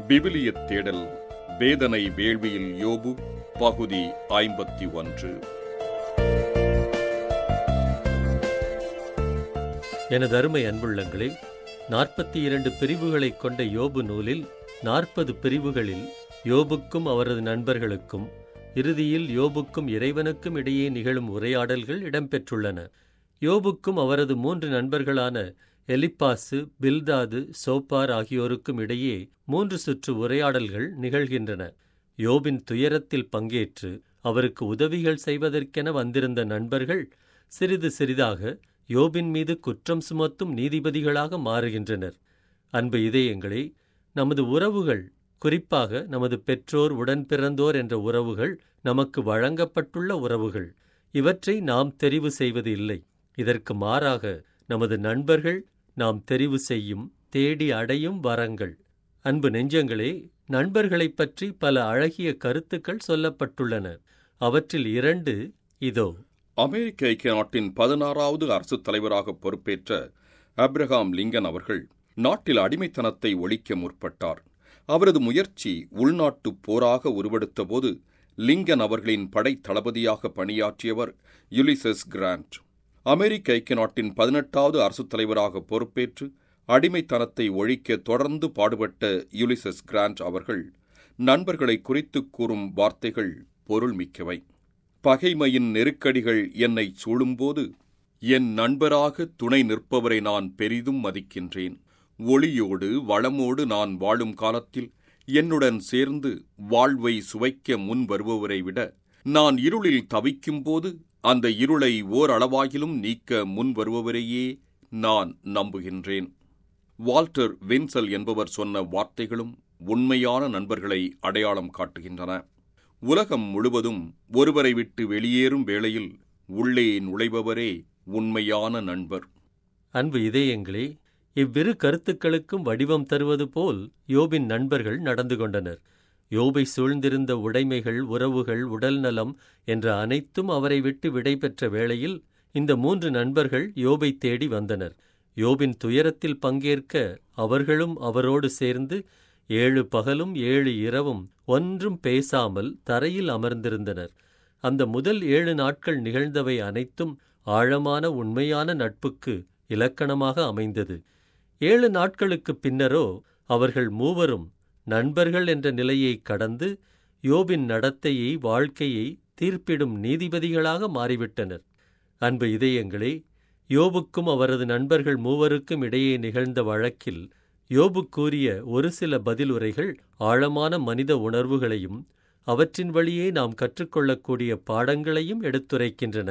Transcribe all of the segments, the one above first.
விவிலியத் தேடல் வேதனை வேள்வியில் யோபு பகுதி ஐம்பத்தி ஒன்று எனது அருமை அன்புள்ளங்களே நாற்பத்தி இரண்டு பிரிவுகளைக் கொண்ட யோபு நூலில் நாற்பது பிரிவுகளில் யோபுக்கும் அவரது நண்பர்களுக்கும் இறுதியில் யோபுக்கும் இறைவனுக்கும் இடையே நிகழும் உரையாடல்கள் இடம்பெற்றுள்ளன யோபுக்கும் அவரது மூன்று நண்பர்களான எலிப்பாசு பில்தாது சோப்பார் ஆகியோருக்கும் இடையே மூன்று சுற்று உரையாடல்கள் நிகழ்கின்றன யோபின் துயரத்தில் பங்கேற்று அவருக்கு உதவிகள் செய்வதற்கென வந்திருந்த நண்பர்கள் சிறிது சிறிதாக யோபின் மீது குற்றம் சுமத்தும் நீதிபதிகளாக மாறுகின்றனர் அன்பு இதயங்களே நமது உறவுகள் குறிப்பாக நமது பெற்றோர் உடன்பிறந்தோர் என்ற உறவுகள் நமக்கு வழங்கப்பட்டுள்ள உறவுகள் இவற்றை நாம் தெரிவு செய்வது இல்லை இதற்கு மாறாக நமது நண்பர்கள் நாம் தெரிவு செய்யும் தேடி அடையும் வரங்கள் அன்பு நெஞ்சங்களே நண்பர்களைப் பற்றி பல அழகிய கருத்துக்கள் சொல்லப்பட்டுள்ளன அவற்றில் இரண்டு இதோ அமெரிக்க ஐக்கிய நாட்டின் பதினாறாவது அரசுத் தலைவராக பொறுப்பேற்ற அப்ரஹாம் லிங்கன் அவர்கள் நாட்டில் அடிமைத்தனத்தை ஒழிக்க முற்பட்டார் அவரது முயற்சி உள்நாட்டுப் போராக உருவெடுத்தபோது லிங்கன் அவர்களின் படைத் தளபதியாக பணியாற்றியவர் யுலிசஸ் கிராண்ட் அமெரிக்க ஐக்கிய நாட்டின் பதினெட்டாவது அரசுத் தலைவராக பொறுப்பேற்று அடிமைத்தனத்தை ஒழிக்க தொடர்ந்து பாடுபட்ட யுலிசஸ் கிராண்ட் அவர்கள் நண்பர்களை குறித்துக் கூறும் வார்த்தைகள் பொருள்மிக்கவை பகைமையின் நெருக்கடிகள் என்னை சூழும்போது என் நண்பராக துணை நிற்பவரை நான் பெரிதும் மதிக்கின்றேன் ஒளியோடு வளமோடு நான் வாழும் காலத்தில் என்னுடன் சேர்ந்து வாழ்வை சுவைக்க முன் வருபவரை விட நான் இருளில் தவிக்கும்போது அந்த இருளை ஓரளவாகிலும் நீக்க முன் வருபவரையே நான் நம்புகின்றேன் வால்டர் வின்சல் என்பவர் சொன்ன வார்த்தைகளும் உண்மையான நண்பர்களை அடையாளம் காட்டுகின்றன உலகம் முழுவதும் ஒருவரை விட்டு வெளியேறும் வேளையில் உள்ளே நுழைபவரே உண்மையான நண்பர் அன்பு இதயங்களே இவ்விரு கருத்துக்களுக்கும் வடிவம் தருவது போல் யோபின் நண்பர்கள் நடந்து கொண்டனர் யோபை சூழ்ந்திருந்த உடைமைகள் உறவுகள் உடல்நலம் என்ற அனைத்தும் அவரை விட்டு விடைபெற்ற வேளையில் இந்த மூன்று நண்பர்கள் யோபை தேடி வந்தனர் யோபின் துயரத்தில் பங்கேற்க அவர்களும் அவரோடு சேர்ந்து ஏழு பகலும் ஏழு இரவும் ஒன்றும் பேசாமல் தரையில் அமர்ந்திருந்தனர் அந்த முதல் ஏழு நாட்கள் நிகழ்ந்தவை அனைத்தும் ஆழமான உண்மையான நட்புக்கு இலக்கணமாக அமைந்தது ஏழு நாட்களுக்குப் பின்னரோ அவர்கள் மூவரும் நண்பர்கள் என்ற நிலையை கடந்து யோபின் நடத்தையை வாழ்க்கையை தீர்ப்பிடும் நீதிபதிகளாக மாறிவிட்டனர் அன்பு இதயங்களே யோபுக்கும் அவரது நண்பர்கள் மூவருக்கும் இடையே நிகழ்ந்த வழக்கில் யோபு கூறிய ஒரு சில பதிலுரைகள் ஆழமான மனித உணர்வுகளையும் அவற்றின் வழியே நாம் கற்றுக்கொள்ளக்கூடிய பாடங்களையும் எடுத்துரைக்கின்றன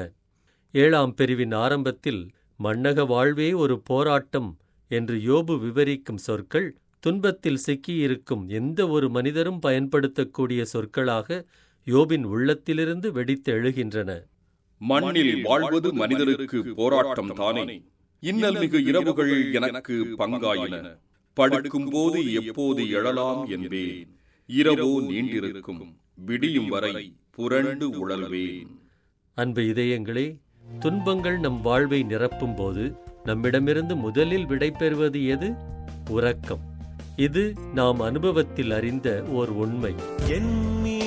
ஏழாம் பிரிவின் ஆரம்பத்தில் மன்னக வாழ்வே ஒரு போராட்டம் என்று யோபு விவரிக்கும் சொற்கள் துன்பத்தில் சிக்கியிருக்கும் எந்த ஒரு மனிதரும் பயன்படுத்தக்கூடிய சொற்களாக யோபின் உள்ளத்திலிருந்து வெடித்து எழுகின்றன மண்ணில் வாழ்வது மனிதருக்கு போராட்டம் தானே இன்னல் மிகு இரவுகள் எனக்கு பங்காயின படுக்கும்போது எப்போது எழலாம் என்பேன் இரவோ நீண்டிருக்கும் விடியும் வரை புரண்டு உழல்வேன் அன்பு இதயங்களே துன்பங்கள் நம் வாழ்வை நிரப்பும்போது நம்மிடமிருந்து முதலில் விடைபெறுவது எது உறக்கம் இது நாம் அனுபவத்தில் அறிந்த ஓர் உண்மை என்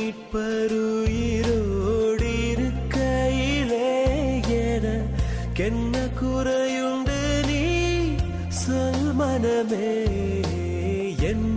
மீட்பருயிரோடிருக்கையிலே எனக்கென்ன குறையுண்டு நீ சொல் மனமே என்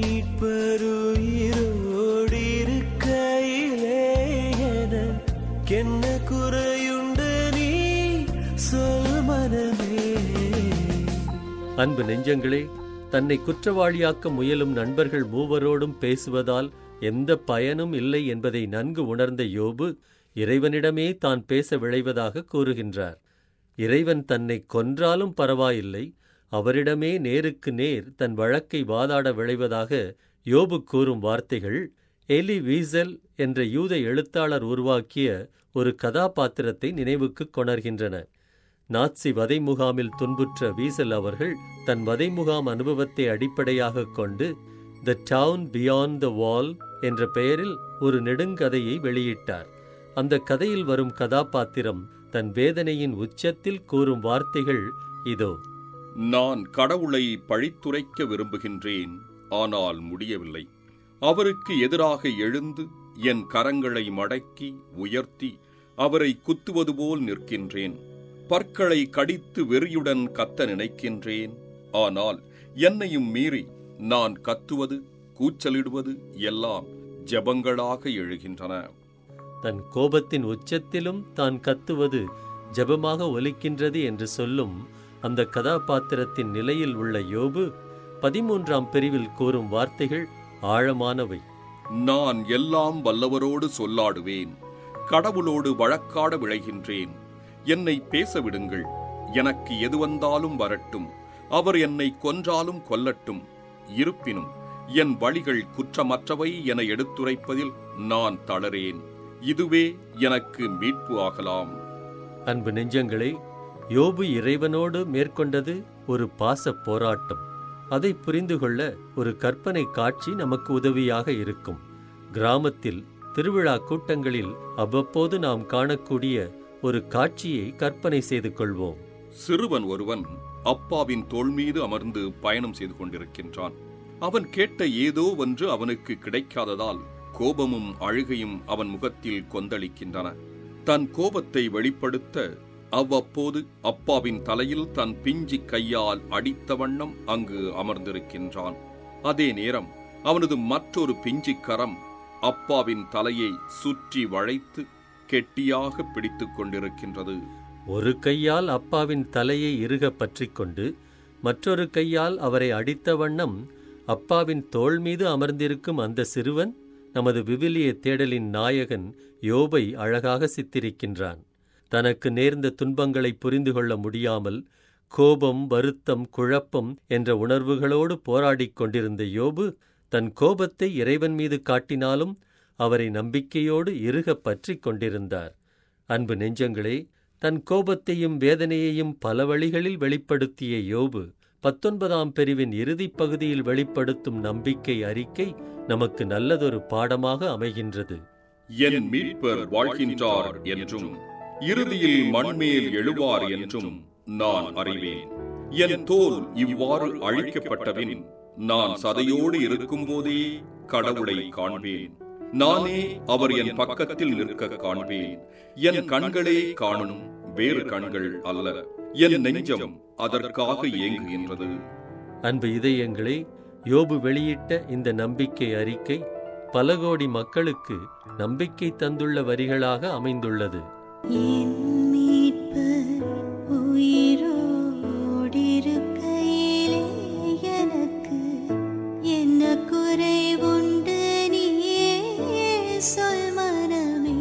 மீட்பருயிரோடிருக்கையிலே எனக்கென்ன குறையுண்டு நீ சொல் மனமே அன்பு நெஞ்சங்களே தன்னை குற்றவாளியாக்க முயலும் நண்பர்கள் மூவரோடும் பேசுவதால் எந்த பயனும் இல்லை என்பதை நன்கு உணர்ந்த யோபு இறைவனிடமே தான் பேச விழைவதாக கூறுகின்றார் இறைவன் தன்னை கொன்றாலும் பரவாயில்லை அவரிடமே நேருக்கு நேர் தன் வழக்கை வாதாட விளைவதாக யோபு கூறும் வார்த்தைகள் எலி வீசல் என்ற யூத எழுத்தாளர் உருவாக்கிய ஒரு கதாபாத்திரத்தை நினைவுக்குக் கொணர்கின்றன நாட்சி வதை முகாமில் துன்புற்ற வீசல் அவர்கள் தன் வதை முகாம் அனுபவத்தை அடிப்படையாகக் கொண்டு த டவுன் பியாண்ட் த வால் என்ற பெயரில் ஒரு நெடுங்கதையை வெளியிட்டார் அந்த கதையில் வரும் கதாபாத்திரம் தன் வேதனையின் உச்சத்தில் கூறும் வார்த்தைகள் இதோ நான் கடவுளை பழித்துரைக்க விரும்புகின்றேன் ஆனால் முடியவில்லை அவருக்கு எதிராக எழுந்து என் கரங்களை மடக்கி உயர்த்தி அவரை குத்துவது போல் நிற்கின்றேன் பற்களை கடித்து வெறியுடன் கத்த நினைக்கின்றேன் ஆனால் என்னையும் மீறி நான் கத்துவது கூச்சலிடுவது எல்லாம் ஜெபங்களாக எழுகின்றன தன் கோபத்தின் உச்சத்திலும் தான் கத்துவது ஜெபமாக ஒலிக்கின்றது என்று சொல்லும் அந்த கதாபாத்திரத்தின் நிலையில் உள்ள யோபு பதிமூன்றாம் பிரிவில் கூறும் வார்த்தைகள் ஆழமானவை நான் எல்லாம் வல்லவரோடு சொல்லாடுவேன் கடவுளோடு வழக்காட விழைகின்றேன் என்னை பேச விடுங்கள் எனக்கு எது வந்தாலும் வரட்டும் அவர் என்னை கொன்றாலும் கொல்லட்டும் இருப்பினும் என் வழிகள் குற்றமற்றவை என எடுத்துரைப்பதில் நான் தளரேன் இதுவே எனக்கு மீட்பு ஆகலாம் அன்பு நெஞ்சங்களே யோபு இறைவனோடு மேற்கொண்டது ஒரு பாச போராட்டம் அதை புரிந்து கொள்ள ஒரு கற்பனை காட்சி நமக்கு உதவியாக இருக்கும் கிராமத்தில் திருவிழா கூட்டங்களில் அவ்வப்போது நாம் காணக்கூடிய ஒரு காட்சியை கற்பனை செய்து கொள்வோம் சிறுவன் ஒருவன் அப்பாவின் தோள் மீது அமர்ந்து பயணம் செய்து கொண்டிருக்கின்றான் அவன் கேட்ட ஏதோ ஒன்று அவனுக்கு கிடைக்காததால் கோபமும் அழுகையும் அவன் முகத்தில் கொந்தளிக்கின்றன தன் கோபத்தை வெளிப்படுத்த அவ்வப்போது அப்பாவின் தலையில் தன் பிஞ்சி கையால் அடித்த வண்ணம் அங்கு அமர்ந்திருக்கின்றான் அதே நேரம் அவனது மற்றொரு பிஞ்சி கரம் அப்பாவின் தலையை சுற்றி வளைத்து கெட்டியாக பிடித்துக் கொண்டிருக்கின்றது ஒரு கையால் அப்பாவின் தலையை இறுக பற்றிக்கொண்டு மற்றொரு கையால் அவரை அடித்த வண்ணம் அப்பாவின் தோள் மீது அமர்ந்திருக்கும் அந்த சிறுவன் நமது விவிலிய தேடலின் நாயகன் யோபை அழகாக சித்தரிக்கின்றான் தனக்கு நேர்ந்த துன்பங்களை புரிந்து கொள்ள முடியாமல் கோபம் வருத்தம் குழப்பம் என்ற உணர்வுகளோடு போராடிக் கொண்டிருந்த யோபு தன் கோபத்தை இறைவன் மீது காட்டினாலும் அவரை நம்பிக்கையோடு இறுக பற்றிக் கொண்டிருந்தார் அன்பு நெஞ்சங்களே தன் கோபத்தையும் வேதனையையும் பல வழிகளில் வெளிப்படுத்திய யோபு பத்தொன்பதாம் பிரிவின் இறுதிப் பகுதியில் வெளிப்படுத்தும் நம்பிக்கை அறிக்கை நமக்கு நல்லதொரு பாடமாக அமைகின்றது என் மீட்பர் வாழ்கின்றார் என்றும் இறுதியில் மண்மேல் எழுவார் என்றும் நான் அறிவேன் என் தோல் இவ்வாறு அழிக்கப்பட்டபின் நான் சதையோடு இருக்கும்போதே கடவுளை காண்பேன் நானே அவர் என் பக்கத்தில் நிற்க காண்பேன் என் கண்களே காணும் வேறு கண்கள் அல்ல என் நெஞ்சம் அதற்காக ஏங்குகின்றது அன்பு இதயங்களே யோபு வெளியிட்ட இந்த நம்பிக்கை அறிக்கை பல கோடி மக்களுக்கு நம்பிக்கை தந்துள்ள வரிகளாக அமைந்துள்ளது என் மீட்பர் உயிரோடிருக்கையிலே எனக்கு என்ன குறைவுண்டு நீயே சொல் மனமே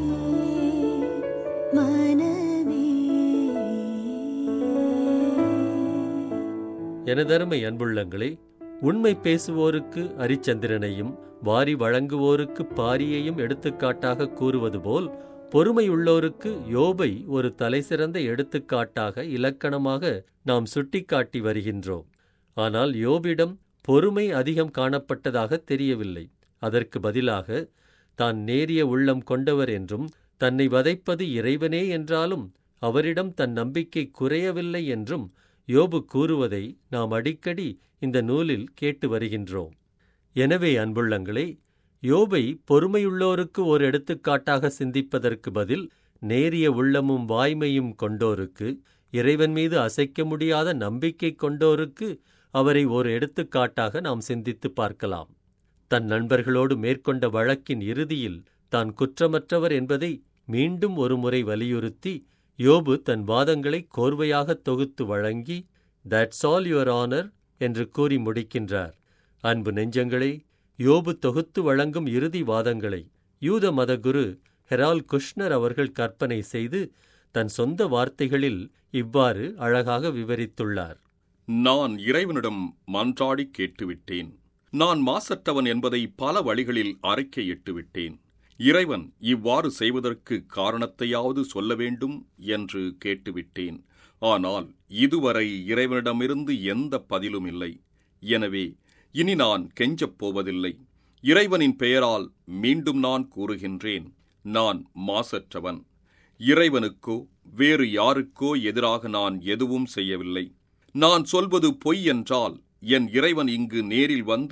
மனமே எனதருமை அன்புள்ளங்களே உண்மை பேசுவோருக்கு அரிச்சந்திரனையும் வாரி வழங்குவோருக்கு பாரியையும் எடுத்துக்காட்டாக கூறுவது போல் பொறுமையுள்ளோருக்கு யோபை ஒரு தலைசிறந்த எடுத்துக்காட்டாக இலக்கணமாக நாம் சுட்டிக்காட்டி வருகின்றோம் ஆனால் யோபிடம் பொறுமை அதிகம் காணப்பட்டதாக தெரியவில்லை அதற்கு பதிலாக தான் நேரிய உள்ளம் கொண்டவர் என்றும் தன்னை வதைப்பது இறைவனே என்றாலும் அவரிடம் தன் நம்பிக்கை குறையவில்லை என்றும் யோபு கூறுவதை நாம் அடிக்கடி இந்த நூலில் கேட்டு வருகின்றோம் எனவே அன்புள்ளங்களே யோபை பொறுமையுள்ளோருக்கு ஒரு எடுத்துக்காட்டாக சிந்திப்பதற்கு பதில் நேரிய உள்ளமும் வாய்மையும் கொண்டோருக்கு இறைவன் மீது அசைக்க முடியாத நம்பிக்கை கொண்டோருக்கு அவரை ஒரு எடுத்துக்காட்டாக நாம் சிந்தித்து பார்க்கலாம் தன் நண்பர்களோடு மேற்கொண்ட வழக்கின் இறுதியில் தான் குற்றமற்றவர் என்பதை மீண்டும் ஒருமுறை வலியுறுத்தி யோபு தன் வாதங்களை கோர்வையாக தொகுத்து வழங்கி தட்ஸ் ஆல் யுவர் ஆனர் என்று கூறி முடிக்கின்றார் அன்பு நெஞ்சங்களே யோபு தொகுத்து வழங்கும் இறுதி வாதங்களை யூத மதகுரு ஹெரால் குஷ்னர் அவர்கள் கற்பனை செய்து தன் சொந்த வார்த்தைகளில் இவ்வாறு அழகாக விவரித்துள்ளார் நான் இறைவனிடம் மன்றாடி கேட்டுவிட்டேன் நான் மாசற்றவன் என்பதை பல வழிகளில் அறிக்கையிட்டு விட்டேன் இறைவன் இவ்வாறு செய்வதற்கு காரணத்தையாவது சொல்ல வேண்டும் என்று கேட்டுவிட்டேன் ஆனால் இதுவரை இறைவனிடமிருந்து எந்த பதிலும் இல்லை எனவே இனி நான் கெஞ்சப் போவதில்லை இறைவனின் பெயரால் மீண்டும் நான் கூறுகின்றேன் நான் மாசற்றவன் இறைவனுக்கோ வேறு யாருக்கோ எதிராக நான் எதுவும் செய்யவில்லை நான் சொல்வது பொய் என்றால் என் இறைவன் இங்கு நேரில் வந்து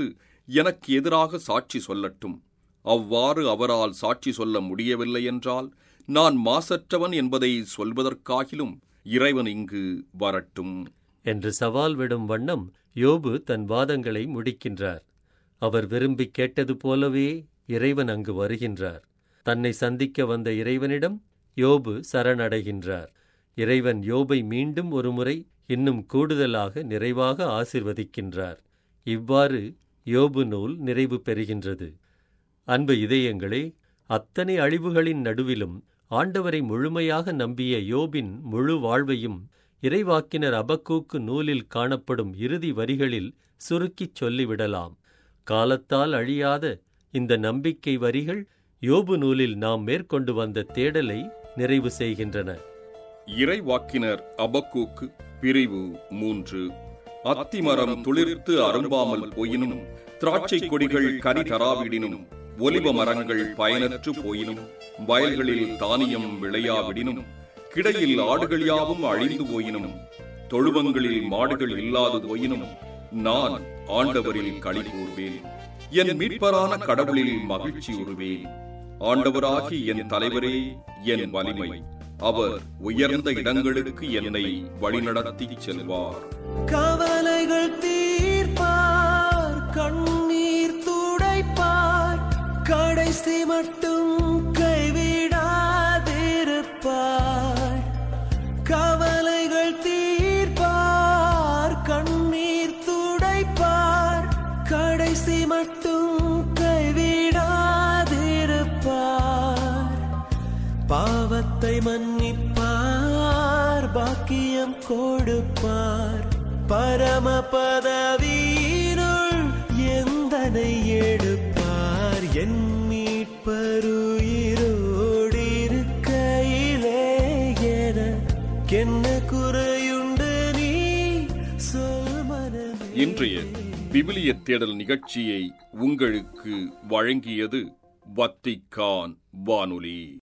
எனக்கு எதிராக சாட்சி சொல்லட்டும் அவ்வாறு அவரால் சாட்சி சொல்ல முடியவில்லை என்றால் நான் மாசற்றவன் என்பதை சொல்வதற்காகிலும் இறைவன் இங்கு வரட்டும் என்று சவால் விடும் வண்ணம் யோபு தன் வாதங்களை முடிக்கின்றார் அவர் விரும்பி கேட்டது போலவே இறைவன் அங்கு வருகின்றார் தன்னை சந்திக்க வந்த இறைவனிடம் யோபு சரணடைகின்றார் இறைவன் யோபை மீண்டும் ஒருமுறை இன்னும் கூடுதலாக நிறைவாக ஆசிர்வதிக்கின்றார் இவ்வாறு யோபு நூல் நிறைவு பெறுகின்றது அன்பு இதயங்களே அத்தனை அழிவுகளின் நடுவிலும் ஆண்டவரை முழுமையாக நம்பிய யோபின் முழு வாழ்வையும் இறைவாக்கினர் அபக்கூக்கு நூலில் காணப்படும் இறுதி வரிகளில் சுருக்கிச் சொல்லிவிடலாம் காலத்தால் அழியாத இந்த நம்பிக்கை வரிகள் யோபு நூலில் நாம் மேற்கொண்டு வந்த தேடலை நிறைவு செய்கின்றன இறைவாக்கினர் அபக்கூக்கு பிரிவு மூன்று அத்திமரம் துளிர்த்து அரும்பாமல் போயினும் திராட்சை கொடிகள் கனி தராவிடினும் ஒலிவ மரங்கள் பயனற்று போயினும் வயல்களில் தானியம் விளையாவிடினும் கிடையில் ஆடுகள் யாவும் அழிந்து போயினும் தொழுவங்களில் மாடுகள் இல்லாது போயினும் நான் ஆண்டவரில் களி கூர்வேன் என் மீட்பரான கடவுளில் மகிழ்ச்சி உருவேன் ஆண்டவராகி என் தலைவரே என் வலிமை அவர் உயர்ந்த இடங்களுக்கு என்னை வழிநடத்தி செல்வார் கவலைகள் தீர்ப்பார் கண்ணீர் துடைப்பார் கடைசி மட்டும் கைவிடாதிருப்பார் கவலைகள் தீர்ப்பார் கண்ணீர் துடைப்பார் கடைசி மட்டும் கைவிடாதிருப்பார் பாவத்தை மன்னிப்பார் பாக்கியம் கொடுப்பார் பரம பதவியினுள் எந்தனை எடுப்பார் என் மீட்பருயிரோடிருக்கையிலே என கென்ன குறையுண்டு நீ சொல் மனமே இன்றைய விவிலிய தேடல் நிகழ்ச்சியை உங்களுக்கு வழங்கியது வத்திக்கான் வானொலி